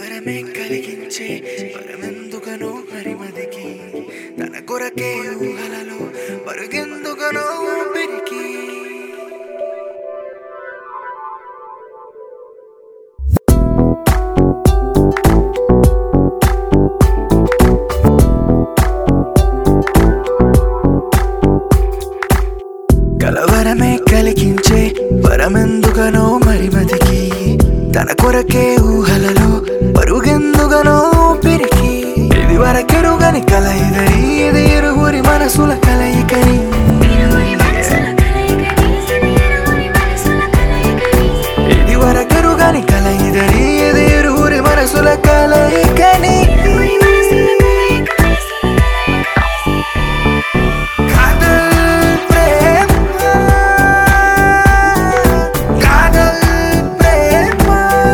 కలవరమే కలిగించే వరమెందుకనో హరిమదికి తన కొరకే ఊహలలో పరుగెందుకనో ఊపిరికి కలవరమే కలిగించే వరమెందుకనో మరిమదికి తన కొరకే ఊహలలో పరుగెందుకనో పెరిగి ఇది వరకెరుగని కల ఇదని ఇది ఇరుగురి మనసుల కలయికని ఇరువురి మనసుల కలయికని ఇది ఇరువురి మనసుల కలయికని ఇది వరకెరుగని కల ఇదని ఇది ఇరుగురి మనసుల కలయికని ఇరువురి మనసుల కలయికని కాదల్ ప్రేమ కాదల్ ప్రేమ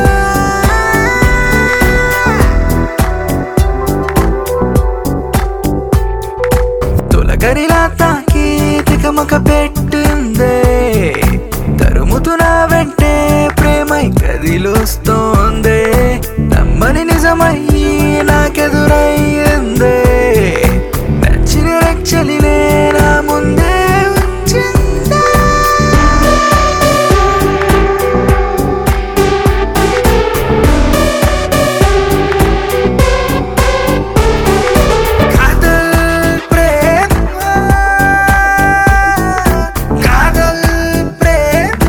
తొలగరిలా తాకి తికమక పెట్టిందే తరుముతున్న వెంటే ప్రేమై కదిలొస్తోందే నమ్మని నిజమయ్యి నాకెదురయ్యిందే నచ్చిన రక్షలినే నా ముందే ఉంచిందే కాదల్ ప్రేమ కాదల్ ప్రేమ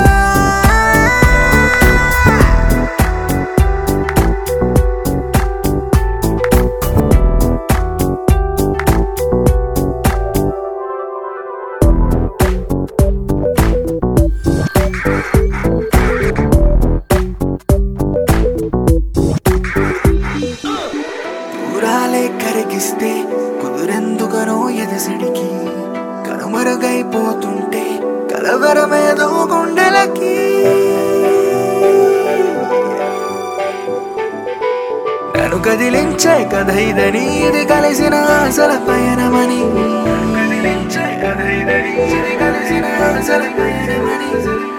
దూరాలే కరిగిస్తే కుదురెందుకనో ఎదసడికి కనుమరుగైపోతుంటే కలవరమేదో గుండెలకి నన్ను కదిలించే కథ ఇదని ఇది కలిసిన ఆశల పయనమని నన్ను కదిలించే కథ ఇదని ఇది కలిసిన ఆశల పయనమని